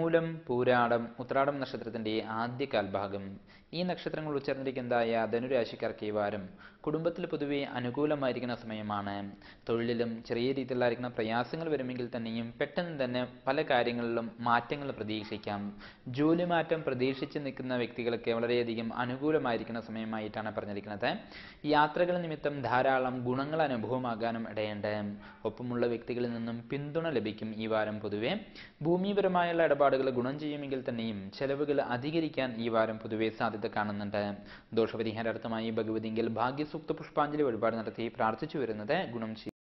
മൂലം പൂരാടം ഉത്രാടം നക്ഷത്രത്തിന്റെ ആദ്യ കാൽഭാഗം ഈ നക്ഷത്രങ്ങൾ ഉച്ചർന്നിരിക്കുന്നതായ ധനുരാശിക്കാർക്ക് ഈ വാരം കുടുംബത്തിൽ പൊതുവെ അനുകൂലമായിരിക്കുന്ന സമയമാണ് തൊഴിലിലും ചെറിയ രീതിയിലായിരിക്കുന്ന പ്രയാസങ്ങൾ വരുമെങ്കിൽ തന്നെയും പെട്ടെന്ന് തന്നെ പല കാര്യങ്ങളിലും മാറ്റങ്ങൾ പ്രതീക്ഷിക്കാം ജോലി മാറ്റം പ്രതീക്ഷിച്ച് നിൽക്കുന്ന വ്യക്തികൾക്ക് വളരെയധികം അനുകൂലമായിരിക്കുന്ന സമയമായിട്ടാണ് പറഞ്ഞിരിക്കുന്നത് യാത്രകൾ നിമിത്തം ധാരാളം ഗുണങ്ങൾ അനുഭവമാകാനും ഇടയുണ്ട് ഒപ്പമുള്ള വ്യക്തികളിൽ നിന്നും പിന്തുണ ലഭിക്കും ഈ വാരം പൊതുവെ ഭൂമിപരമായുള്ള ഇടപാടുകൾ ഗുണം ചെയ്യുമെങ്കിൽ തന്നെയും ചെലവുകൾ അധികരിക്കാൻ ഈ വാരം പൊതുവെ സാധ്യത കാണുന്നുണ്ട് ദോഷപരിഹാരാർത്ഥമായി ഭഗവതിങ്കിൽ ഭാഗ്യസൂക്ത പുഷ്പാഞ്ജലി വഴിപാട് നടത്തി പ്രാർത്ഥിച്ചു വരുന്നത് ഗുണം ചെയ്യും